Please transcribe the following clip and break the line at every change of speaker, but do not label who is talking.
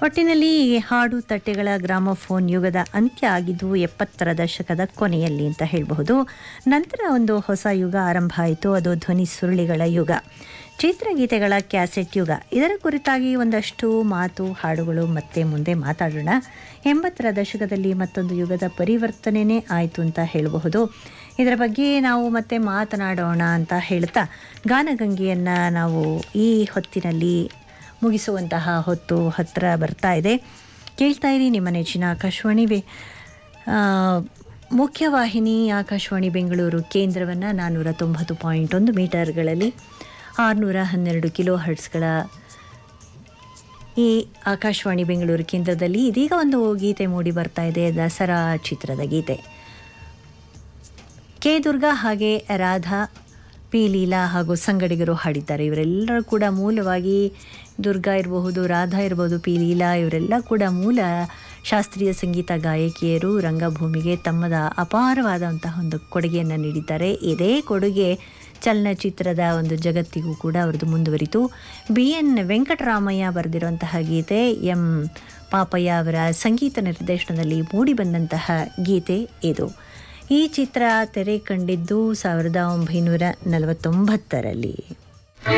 ಒಟ್ಟಿನಲ್ಲಿ ಈ ಹಾಡು ತಟ್ಟೆಗಳ ಗ್ರಾಮಫೋನ್ ಯುಗದ ಅಂತ್ಯ ಆಗಿದ್ದು ಎಪ್ಪತ್ತರ ದಶಕದ ಕೊನೆಯಲ್ಲಿ ಅಂತ ಹೇಳಬಹುದು ನಂತರ ಒಂದು ಹೊಸ ಯುಗ ಆರಂಭ ಆಯಿತು ಅದು ಧ್ವನಿ ಸುರುಳಿಗಳ ಯುಗ ಚಿತ್ರಗೀತೆಗಳ ಕ್ಯಾಸೆಟ್ ಯುಗ ಇದರ ಕುರಿತಾಗಿ ಒಂದಷ್ಟು ಮಾತು ಹಾಡುಗಳು ಮತ್ತೆ ಮುಂದೆ ಮಾತಾಡೋಣ ಎಂಬತ್ತರ ದಶಕದಲ್ಲಿ ಮತ್ತೊಂದು ಯುಗದ ಪರಿವರ್ತನೆಯೇ ಆಯಿತು ಅಂತ ಹೇಳಬಹುದು ಇದರ ಬಗ್ಗೆ ನಾವು ಮತ್ತೆ ಮಾತನಾಡೋಣ ಅಂತ ಹೇಳ್ತಾ ಗಾನಗಂಗೆಯನ್ನು ನಾವು ಈ ಹೊತ್ತಿನಲ್ಲಿ ಮುಗಿಸುವಂತಹ ಹೊತ್ತು ಹತ್ತಿರ ಬರ್ತಾ ಇದೆ ಕೇಳ್ತಾ ಇರಿ ನಿಮ್ಮ ನೆಚ್ಚಿನ ಆಕಾಶವಾಣಿ ಬೆ ಆ, ಮುಖ್ಯವಾಹಿನಿ ಆಕಾಶವಾಣಿ ಬೆಂಗಳೂರು ಕೇಂದ್ರವನ್ನು ನಾನ್ನೂರ ತೊಂಬತ್ತು ಪಾಯಿಂಟ್ ಒಂದು ಮೀಟರ್ಗಳಲ್ಲಿ ಆರುನೂರ ಹನ್ನೆರಡು ಕಿಲೋ ಹರ್ಟ್ಸ್ಗಳ ಈ ಆಕಾಶವಾಣಿ ಬೆಂಗಳೂರು ಕೇಂದ್ರದಲ್ಲಿ ಇದೀಗ ಒಂದು ಗೀತೆ ಮೂಡಿ ಬರ್ತಾ ಇದೆ ದಸರಾ ಚಿತ್ರದ ಗೀತೆ ಕೆ ದುರ್ಗಾ ಹಾಗೆ ರಾಧಾ ಪಿ ಲೀಲಾ ಹಾಗೂ ಸಂಗಡಿಗರು ಹಾಡಿದ್ದಾರೆ ಇವರೆಲ್ಲರೂ ಕೂಡ ಮೂಲವಾಗಿ ದುರ್ಗಾ ಇರಬಹುದು ರಾಧಾ ಇರಬಹುದು ಪಿ ಲೀಲಾ ಇವರೆಲ್ಲ ಕೂಡ ಮೂಲ ಶಾಸ್ತ್ರೀಯ ಸಂಗೀತ ಗಾಯಕಿಯರು ರಂಗಭೂಮಿಗೆ ತಮ್ಮದ ಅಪಾರವಾದಂತಹ ಒಂದು ಕೊಡುಗೆಯನ್ನು ನೀಡಿದ್ದಾರೆ ಇದೇ ಕೊಡುಗೆ ಚಲನಚಿತ್ರದ ಒಂದು ಜಗತ್ತಿಗೂ ಕೂಡ ಅವರದು ಮುಂದುವರಿತು ಬಿ ಎನ್ ವೆಂಕಟರಾಮಯ್ಯ ಬರೆದಿರುವಂತಹ ಗೀತೆ ಎಂ ಪಾಪಯ್ಯ ಅವರ ಸಂಗೀತ ನಿರ್ದೇಶನದಲ್ಲಿ ಮೂಡಿಬಂದಂತಹ ಗೀತೆ ಇದು ಈ ಚಿತ್ರ ತೆರೆ ಕಂಡಿದ್ದು ಸಾವಿರದ ಒಂಬೈನೂರ ನಲವತ್ತೊಂಬತ್ತರಲ್ಲಿ